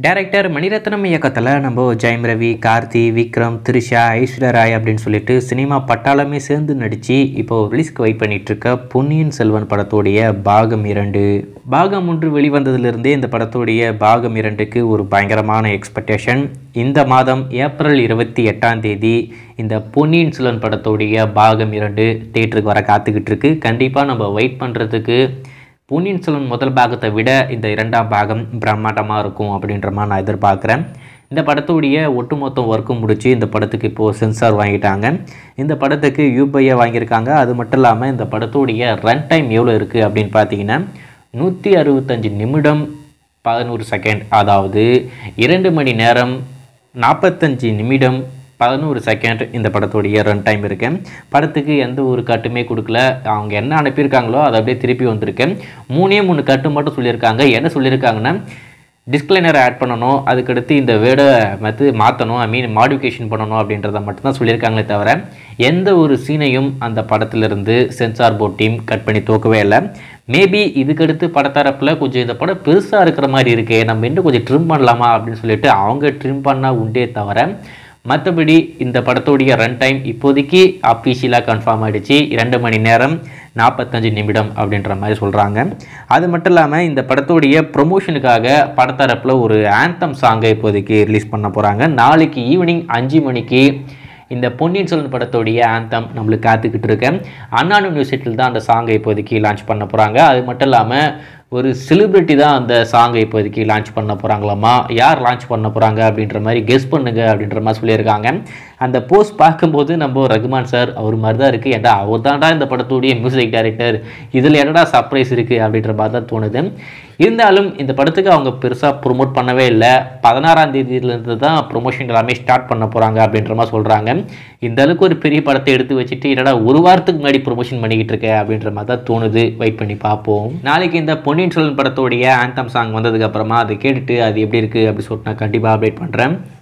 director Mani Ratnam இயக்கத்தில் நம்ம ஜெயம் ரவி கார்த்தி விக்ரம் த்ரிஷா ஐஸ்வர்யா ராய் அப்படின்னு சொல்லிட்டு சினிமா பட்டாளமே சேர்ந்து நடித்து இப்போ ரிலீஸ்க்கு வெயிட் பண்ணிட்டு இருக்க பொன்னியின் செல்வன் படத்தோடைய பாகம் இரண்டு பாகம் ஒன்று வெளிவந்ததிலிருந்தே இந்த படத்தோடைய பாகம் இரண்டுக்கு ஒரு பயங்கரமான எக்ஸ்பெக்டேஷன் இந்த மாதம் ஏப்ரல் இருபத்தி எட்டாம் தேதி இந்த பொன்னியின் செல்வன் படத்தோடைய பாகம் இரண்டு தேட்டருக்கு வர காத்துக்கிட்டு இருக்கு கண்டிப்பாக நம்ம வெயிட் பண்ணுறதுக்கு பொன்னியின் செல்வன் முதல் பாகத்தை விட இந்த இரண்டாம் பாகம் பிரம்மாண்டமாக இருக்கும் அப்படின்ற மாதிரி நான் எதிர்பார்க்குறேன் இந்த படத்துடைய ஒட்டுமொத்த ஒர்க்கும் முடிச்சு இந்த படத்துக்கு இப்போது சென்சார் வாங்கிட்டாங்க இந்த படத்துக்கு யூபிஐயை வாங்கியிருக்காங்க அது மட்டும் இல்லாமல் இந்த படத்துடைய ரன் டைம் எவ்வளோ இருக்குது அப்படின்னு பார்த்தீங்கன்னா நூற்றி அறுபத்தஞ்சு நிமிடம் பதினோரு செகண்ட் அதாவது இரண்டு மணி நேரம் நாற்பத்தஞ்சு நிமிடம் பதினோரு செகண்ட் இந்த படத்துடைய ரன் டைம் இருக்கு படத்துக்கு எந்த ஒரு கட்டுமே கொடுக்கல அவங்க என்ன அனுப்பியிருக்காங்களோ அதை அப்படியே திருப்பி வந்திருக்கேன் மூணே மூணு கட்டு மட்டும் சொல்லியிருக்காங்க என்ன சொல்லியிருக்காங்கன்னா டிஸ்க்ளைனர் ஆட் பண்ணணும் அதுக்கடுத்து இந்த வேர்டை வந்து மாற்றணும் ஐ மீன் மாடிஃபிகேஷன் பண்ணணும் அப்படின்றத மட்டும்தான் சொல்லியிருக்காங்களே தவிர எந்த ஒரு சீனையும் அந்த படத்திலிருந்து சென்சார் போர்ட் டீம் கட் பண்ணி தூக்கவே இல்லை மேபி இதுக்கடுத்து படத்தரப்பில் கொஞ்சம் இந்த படம் பெருசாக இருக்கிற மாதிரி இருக்கே நம்ம இன்னும் கொஞ்சம் ட்ரிம் பண்ணலாமா அப்படின்னு சொல்லிட்டு அவங்க ட்ரிம் பண்ணால் உண்டே தவிர மற்றபடி இந்த படத்தோடைய ரன் டைம் இப்போதைக்கு அஃபீஷியலாக கன்ஃபார்ம் ஆகிடுச்சு இரண்டு மணி நேரம் நாற்பத்தஞ்சு நிமிடம் அப்படின்ற மாதிரி சொல்கிறாங்க அது மட்டும் இல்லாமல் இந்த படத்தோடைய ப்ரொமோஷனுக்காக படத்தரப்பில் ஒரு ஆந்தம் சாங்கை இப்போதைக்கு ரிலீஸ் பண்ண போகிறாங்க நாளைக்கு ஈவினிங் அஞ்சு மணிக்கு இந்த பொன்னியின் செல்வன் படத்தோடைய ஆந்தம் நம்மளுக்கு காத்துக்கிட்டு இருக்கேன் அண்ணா யூனிவர்சிட்டியில் தான் அந்த சாங்கை இப்போதைக்கு லான்ச் பண்ண போகிறாங்க அது மட்டும் இல்லாமல் ஒரு செலிப்ரிட்டி தான் அந்த சாங்கை இப்போதைக்கு லான்ச் பண்ண போகிறாங்களாமா யார் லான்ச் பண்ண போகிறாங்க அப்படின்ற மாதிரி கெஸ் பண்ணுங்க அப்படின்ற மாதிரி சொல்லியிருக்காங்க அந்த போஸ்ட் பார்க்கும்போது நம்ம ரகுமான் சார் அவர் மாதிரி தான் இருக்குது ஏன்டா அவர் தான்டா இந்த படத்துடைய மியூசிக் டைரக்டர் இதில் என்னடா சர்ப்ரைஸ் இருக்குது அப்படின்ற மாதிரி தான் தோணுது இருந்தாலும் இந்த படத்துக்கு அவங்க பெருசாக ப்ரொமோட் பண்ணவே இல்லை பதினாறாம் தேதியிலேருந்து தான் ப்ரொமோஷன் எல்லாமே ஸ்டார்ட் பண்ண போகிறாங்க அப்படின்ற மாதிரி சொல்கிறாங்க இந்த அளவுக்கு ஒரு பெரிய படத்தை எடுத்து வச்சுட்டு என்னடா ஒரு வாரத்துக்கு முன்னாடி ப்ரொமோஷன் பண்ணிக்கிட்டு இருக்க அப்படின்ற மாதிரி தான் தோணுது வெயிட் பண்ணி பார்ப்போம் நாளைக்கு இந்த பொன்னியின் செல்வன் படத்தோடைய ஆந்தம் சாங் வந்ததுக்கு அப்புறமா அதை கேட்டுட்டு அது எப்படி இருக்குது அப்படி சொல்லிட்டு நான் கண்டிப்பாக அப்டேட் பண்ணுறேன்